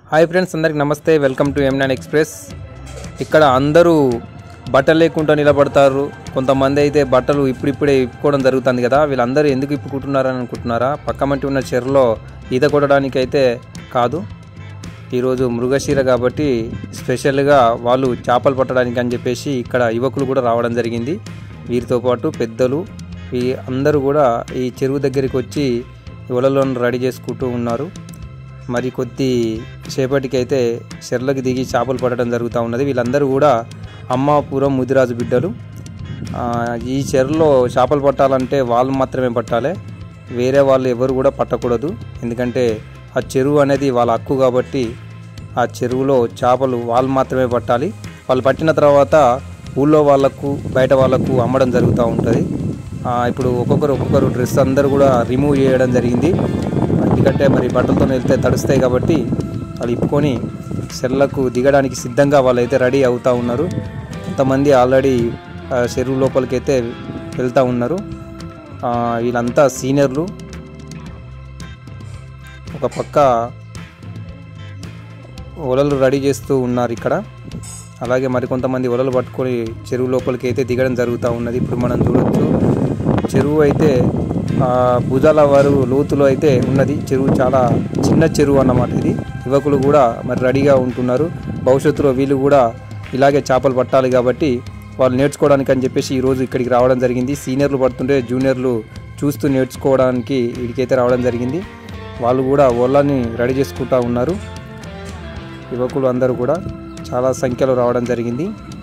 hi friends అందరికి నమస్తే welcome to M nine express ఇక్కడ అందరూ బట్టలు లేకుండా నిలబడతారు కొంతమంది అయితే బట్టలు ఇప్పుడిప్పుడే ఇప్పుకోవడం జరుగుతుంది కదా వీళ్ళందరూ ఎందుకు ఇప్పుకుంటున్నారని అనుకుంటున్నారా పక్క మంటి ఉన్న చెరులో ఈత కొట్టడానికి అయితే కాదు ఈరోజు మృగశీర కాబట్టి స్పెషల్గా వాళ్ళు చేపలు పట్టడానికి అని చెప్పేసి ఇక్కడ యువకులు కూడా రావడం జరిగింది వీరితో పాటు పెద్దలు ఈ అందరూ కూడా ఈ చెరువు దగ్గరికి వచ్చి వలలను రెడీ చేసుకుంటూ ఉన్నారు మరి కొద్ది సేపటికి అయితే చెర్లకు దిగి చేపలు పట్టడం జరుగుతూ ఉన్నది వీళ్ళందరూ కూడా అమ్మాపురం ముదిరాజు బిడ్డలు ఆ, ఈ చెరువులో చేపలు పట్టాలంటే వాళ్ళు మాత్రమే పట్టాలి వేరే వాళ్ళు ఎవరు కూడా పట్టకూడదు ఎందుకంటే ఆ చెరువు అనేది వాళ్ళ హక్కు కాబట్టి ఆ చెరువులో చేపలు వాళ్ళు మాత్రమే పట్టాలి వాళ్ళు పట్టిన తర్వాత ఊళ్ళో వాళ్ళకు బయట వాళ్ళకు అమ్మడం జరుగుతూ ఉంటుంది ఆ, ఇప్పుడు ఒక్కొక్కరు ఒక్కొక్కరు డ్రెస్ అందరూ కూడా రిమూవ్ చేయడం జరిగింది ఎందుకంటే మరి బట్టలతో వెళ్తే తడుస్తాయి కాబట్టి వాళ్ళు ఇప్పుకొని చెర్లకు దిగడానికి సిద్ధంగా వాళ్ళు అయితే రెడీ అవుతూ ఉన్నారు కొంతమంది ఆల్రెడీ ఆ, చెరువు లోపలికి అయితే వెళ్తూ ఉన్నారు ఆ, వీళ్ళంతా సీనియర్లు ఒక పక్క ఒలలు రెడీ చేస్తూ ఉన్నారు ఇక్కడ అలాగే మరికొంతమంది ఒలలు పట్టుకొని చెరువు లోపలికి అయితే దిగడం జరుగుతూ ఉన్నది ఇప్పుడు మనం చూడొచ్చు చెరువు అయితే ఆ, భుజాల వారు లోతులో అయితే ఉన్నది చెరువు చాలా చిన్న చెరువు అన్నమాట ఇది యువకులు కూడా మరి రెడీగా ఉంటున్నారు భవిష్యత్తులో వీళ్ళు కూడా ఇలాగే చేపలు పట్టాలి కాబట్టి వాళ్ళు నేర్చుకోవడానికి అని చెప్పేసి ఈరోజు ఇక్కడికి రావడం జరిగింది సీనియర్లు పడుతుంటే జూనియర్లు చూస్తూ నేర్చుకోవడానికి వీడికైతే రావడం జరిగింది వాళ్ళు కూడా ఒళ్ళని రెడీ చేసుకుంటా ఉన్నారు యువకులు అందరూ కూడా చాలా సంఖ్యలో రావడం జరిగింది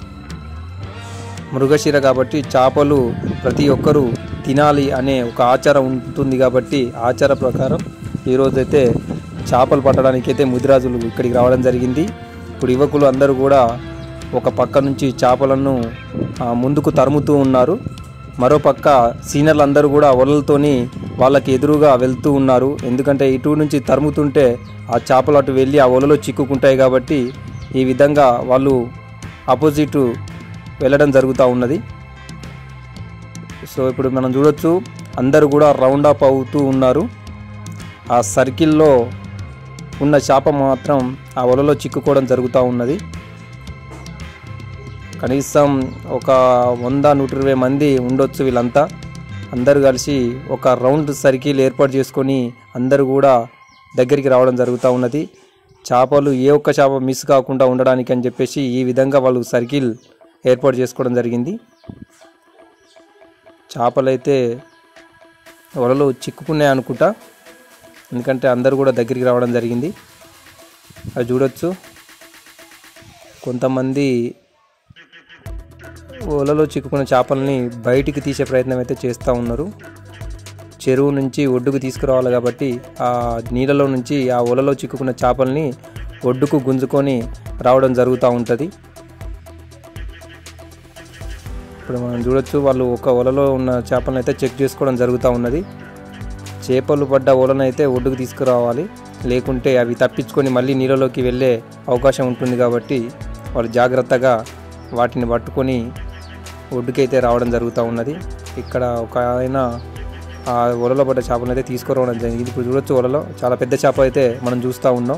మృగశిర కాబట్టి చేపలు ప్రతి ఒక్కరూ తినాలి అనే ఒక ఆచారం ఉంటుంది కాబట్టి ఆచార ప్రకారం ఈరోజైతే చేపలు పట్టడానికి అయితే ముదిరాజులు ఇక్కడికి రావడం జరిగింది ఇప్పుడు యువకులు అందరూ కూడా ఒక పక్క నుంచి చేపలను ఆ, ముందుకు తరుముతూ ఉన్నారు మరో పక్క సీనియర్లు అందరూ కూడా వలలతోని వాళ్ళకి ఎదురుగా వెళ్తూ ఉన్నారు ఎందుకంటే ఇటు నుంచి తరుముతుంటే ఆ చేపలు అటు వెళ్ళి ఆ వలలో చిక్కుకుంటాయి కాబట్టి ఈ విధంగా వాళ్ళు ఆపోజిట్ వెళ్ళడం జరుగుతూ ఉన్నది సో ఇప్పుడు మనం చూడొచ్చు అందరూ కూడా రౌండ్ అప్ అవుతూ ఉన్నారు ఆ సర్కిల్లో ఉన్న చేప మాత్రం ఆ వలలో చిక్కుకోవడం జరుగుతూ ఉన్నది కనీసం ఒక వంద నూట ఇరవై మంది ఉండొచ్చు వీళ్ళంతా అందరూ కలిసి ఒక రౌండ్ సర్కిల్ ఏర్పాటు చేసుకొని అందరూ కూడా దగ్గరికి రావడం జరుగుతూ ఉన్నది చేపలు ఏ ఒక్క చేప మిస్ కాకుండా ఉండడానికి అని చెప్పేసి ఈ విధంగా వాళ్ళు సర్కిల్ ఏర్పాటు చేసుకోవడం జరిగింది చేపలైతే వలలో చిక్కుకున్నాయి అనుకుంటా ఎందుకంటే అందరూ కూడా దగ్గరికి రావడం జరిగింది అది చూడొచ్చు కొంతమంది వలలో చిక్కుకున్న చేపల్ని బయటికి తీసే ప్రయత్నం అయితే చేస్తూ ఉన్నారు చెరువు నుంచి ఒడ్డుకు తీసుకురావాలి కాబట్టి ఆ నీళ్ళలో నుంచి ఆ వలలో చిక్కుకున్న చేపల్ని ఒడ్డుకు గుంజుకొని రావడం జరుగుతూ ఉంటుంది ఇప్పుడు మనం చూడొచ్చు వాళ్ళు ఒక వలలో ఉన్న చేపలను అయితే చెక్ చేసుకోవడం జరుగుతూ ఉన్నది చేపలు పడ్డ వలను అయితే ఒడ్డుకు తీసుకురావాలి లేకుంటే అవి తప్పించుకొని మళ్ళీ నీళ్ళలోకి వెళ్ళే అవకాశం ఉంటుంది కాబట్టి వాళ్ళు జాగ్రత్తగా వాటిని పట్టుకొని ఒడ్డుకైతే రావడం జరుగుతూ ఉన్నది ఇక్కడ ఒక ఆయన ఆ వలలో పడ్డ చేపలను అయితే తీసుకురావడం జరిగింది ఇప్పుడు చూడొచ్చు వలలో చాలా పెద్ద చేప అయితే మనం చూస్తూ ఉన్నాం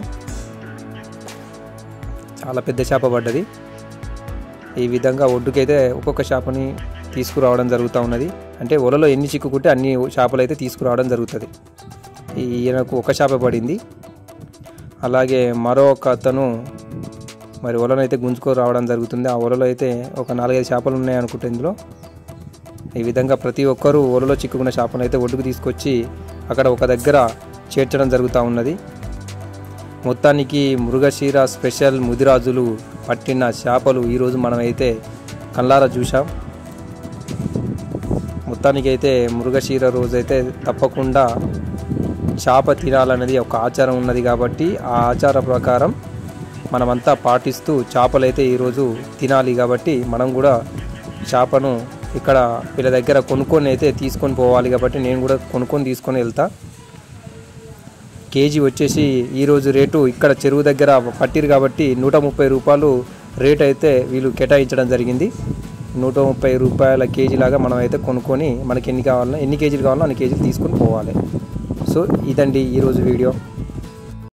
చాలా పెద్ద చేప పడ్డది ఈ విధంగా ఒడ్డుకైతే ఒక్కొక్క చేపని తీసుకురావడం జరుగుతూ ఉన్నది అంటే వలలో ఎన్ని చిక్కుకుంటే అన్ని చేపలు అయితే తీసుకురావడం జరుగుతుంది ఈయనకు ఒక చేప పడింది అలాగే మరో ఒక అతను మరి వలను అయితే గుంజుకొని రావడం జరుగుతుంది ఆ వలలో అయితే ఒక నాలుగైదు చేపలు ఉన్నాయి అనుకుంటే ఇందులో ఈ విధంగా ప్రతి ఒక్కరూ వలలో చిక్కుకున్న చేపను అయితే ఒడ్డుకు తీసుకొచ్చి అక్కడ ఒక దగ్గర చేర్చడం జరుగుతూ ఉన్నది మొత్తానికి మృగశీర స్పెషల్ ముదిరాజులు పట్టిన చేపలు ఈరోజు మనమైతే కళ్ళారా చూసాం మొత్తానికి అయితే మృగశీర రోజైతే తప్పకుండా చేప తినాలనేది ఒక ఆచారం ఉన్నది కాబట్టి ఆ ఆచార ప్రకారం మనమంతా పాటిస్తూ చేపలైతే ఈరోజు తినాలి కాబట్టి మనం కూడా చేపను ఇక్కడ వీళ్ళ దగ్గర కొనుక్కొని అయితే తీసుకొని పోవాలి కాబట్టి నేను కూడా కొనుక్కొని తీసుకొని వెళ్తా కేజీ వచ్చేసి ఈరోజు రేటు ఇక్కడ చెరువు దగ్గర పట్టిరు కాబట్టి నూట ముప్పై రూపాయలు రేట్ అయితే వీళ్ళు కేటాయించడం జరిగింది నూట ముప్పై రూపాయల కేజీ లాగా మనం అయితే కొనుక్కొని మనకి ఎన్ని కావాలన్నా ఎన్ని కేజీలు కావాలన్నా అన్ని కేజీలు తీసుకొని పోవాలి సో ఇదండి ఈరోజు వీడియో